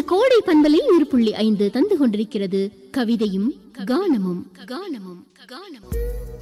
கோடை பண்பலை நூறு புள்ளி ஐந்து தந்து கொண்டிருக்கிறது கவிதையும் கானமும் கானமும் கானமும்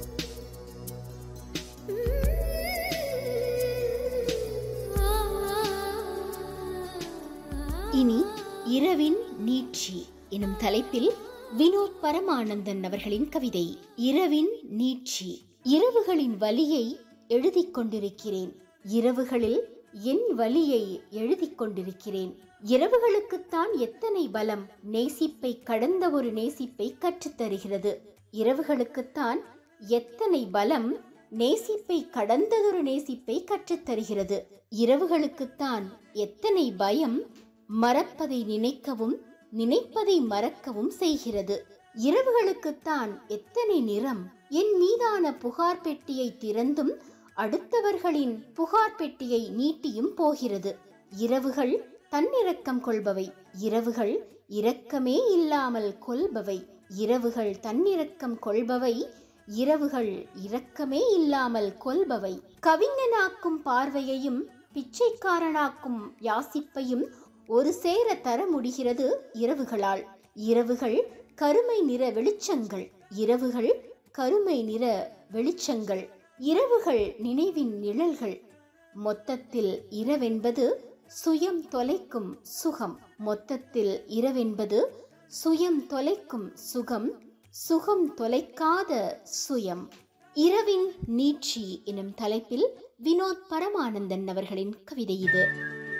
இனி இரவின் நீட்சி எனும் தலைப்பில் வினோத் பரமானந்தன் அவர்களின் கவிதை இரவின் நீட்சி இரவுகளின் வலியை எழுதிக் கொண்டிருக்கிறேன் இரவுகளில் என் வலியை எழுதிக் கொண்டிருக்கிறேன் இரவுகளுக்குத்தான் எத்தனை பலம் நேசிப்பை கடந்த ஒரு நேசிப்பை கற்றுத்தருகிறது இரவுகளுக்குத்தான் எத்தனை பலம் நேசிப்பை கடந்ததொரு நேசிப்பை கற்றுத்தருகிறது இரவுகளுக்குத்தான் எத்தனை பயம் மறப்பதை நினைக்கவும் நினைப்பதை மறக்கவும் செய்கிறது இரவுகளுக்குத்தான் எத்தனை நிறம் என் மீதான புகார் பெட்டியை திறந்தும் அடுத்தவர்களின் புகார் பெட்டியை நீட்டியும் போகிறது இரவுகள் தன்னிறக்கம் கொள்பவை இரவுகள் இரக்கமே இல்லாமல் கொள்பவை இரவுகள் தன்னிறக்கம் கொள்பவை இரவுகள் இரக்கமே இல்லாமல் கொல்பவை கவிஞனாக்கும் பார்வையையும் பிச்சைக்காரனாக்கும் யாசிப்பையும் ஒரு சேர தர முடிகிறது இரவுகளால் இரவுகள் கருமை நிற வெளிச்சங்கள் இரவுகள் கருமை நிற வெளிச்சங்கள் இரவுகள் நினைவின் நிழல்கள் மொத்தத்தில் இரவென்பது சுயம் தொலைக்கும் சுகம் மொத்தத்தில் இரவென்பது சுயம் தொலைக்கும் சுகம் சுகம் தொலைக்காத சுயம் இரவின் நீட்சி எனும் தலைப்பில் வினோத் பரமானந்தன் அவர்களின் கவிதை இது